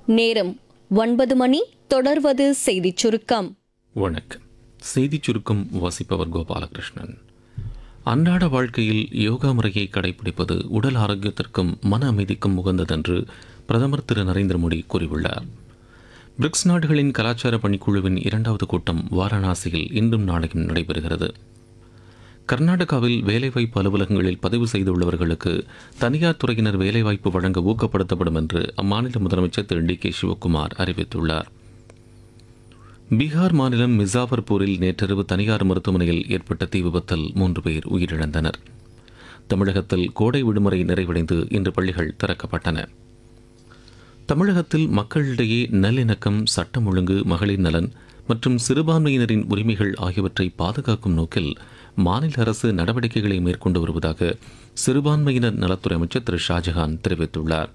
நேரம் ஒன்பது மணி தொடர்வது செய்திச் சுருக்கம் வணக்கம் செய்திச் சுருக்கம் வாசிப்பவர் கோபாலகிருஷ்ணன் அன்றாட வாழ்க்கையில் யோகா முறையை கடைபிடிப்பது உடல் ஆரோக்கியத்திற்கும் மன அமைதிக்கும் உகந்ததென்று பிரதமர் திரு நரேந்திர மோடி கூறியுள்ளார் பிரிக்ஸ் நாடுகளின் கலாச்சார பணிக்குழுவின் இரண்டாவது கூட்டம் வாரணாசியில் இன்றும் நாளையும் நடைபெறுகிறது கர்நாடகாவில் வேலைவாய்ப்பு அலுவலகங்களில் பதிவு செய்துள்ளவர்களுக்கு தனியார் துறையினர் வேலைவாய்ப்பு வழங்க ஊக்கப்படுத்தப்படும் என்று அம்மாநில முதலமைச்சர் திரு டி கே சிவக்குமார் அறிவித்துள்ளார் பீகார் மாநிலம் மிசாபர்பூரில் நேற்றிரவு தனியார் மருத்துவமனையில் ஏற்பட்ட தீ விபத்தில் மூன்று பேர் உயிரிழந்தனர் தமிழகத்தில் கோடை விடுமுறை நிறைவடைந்து இன்று பள்ளிகள் திறக்கப்பட்டன தமிழகத்தில் மக்களிடையே நல்லிணக்கம் சட்டம் ஒழுங்கு மகளிர் நலன் மற்றும் சிறுபான்மையினரின் உரிமைகள் ஆகியவற்றை பாதுகாக்கும் நோக்கில் மாநில அரசு நடவடிக்கைகளை மேற்கொண்டு வருவதாக சிறுபான்மையினர் நலத்துறை அமைச்சர் திரு ஷாஜஹான் தெரிவித்துள்ளார்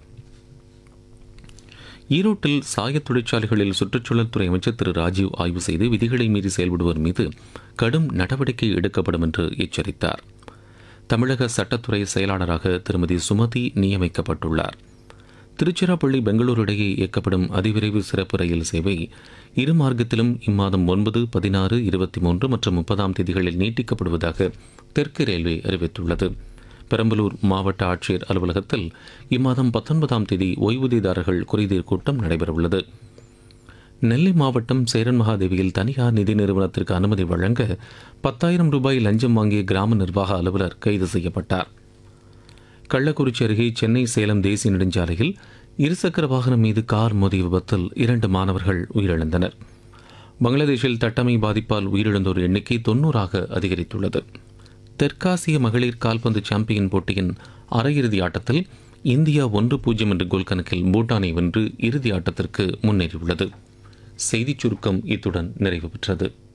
ஈரோட்டில் சாய தொழிற்சாலைகளில் சுற்றுச்சூழல் துறை அமைச்சர் திரு ராஜீவ் ஆய்வு செய்து விதிகளை மீறி செயல்படுவோர் மீது கடும் நடவடிக்கை எடுக்கப்படும் என்று எச்சரித்தார் தமிழக சட்டத்துறை செயலாளராக திருமதி சுமதி நியமிக்கப்பட்டுள்ளார் திருச்சிராப்பள்ளி பெங்களூரு இடையே இயக்கப்படும் அதிவிரைவு சிறப்பு ரயில் சேவை இரு மார்க்கத்திலும் இம்மாதம் ஒன்பது பதினாறு இருபத்தி மூன்று மற்றும் முப்பதாம் தேதிகளில் நீட்டிக்கப்படுவதாக தெற்கு ரயில்வே அறிவித்துள்ளது பெரம்பலூர் மாவட்ட ஆட்சியர் அலுவலகத்தில் இம்மாதம் பத்தொன்பதாம் தேதி ஓய்வூதியதாரர்கள் குறைதீர் கூட்டம் நடைபெறவுள்ளது நெல்லை மாவட்டம் சேரன் மகாதேவியில் தனியார் நிதி நிறுவனத்திற்கு அனுமதி வழங்க பத்தாயிரம் ரூபாய் லஞ்சம் வாங்கிய கிராம நிர்வாக அலுவலர் கைது செய்யப்பட்டார் கள்ளக்குறிச்சி அருகே சென்னை சேலம் தேசிய நெடுஞ்சாலையில் இருசக்கர வாகனம் மீது கார் மோதிய விபத்தில் இரண்டு மாணவர்கள் உயிரிழந்தனர் பங்களாதேஷில் தட்டமை பாதிப்பால் உயிரிழந்தோர் எண்ணிக்கை தொன்னூறாக அதிகரித்துள்ளது தெற்காசிய மகளிர் கால்பந்து சாம்பியன் போட்டியின் அரையிறுதி ஆட்டத்தில் இந்தியா ஒன்று பூஜ்ஜியம் என்ற கோல் கணக்கில் பூட்டானை வென்று இறுதி ஆட்டத்திற்கு முன்னேறியுள்ளது செய்திச் சுருக்கம் இத்துடன் நிறைவு பெற்றது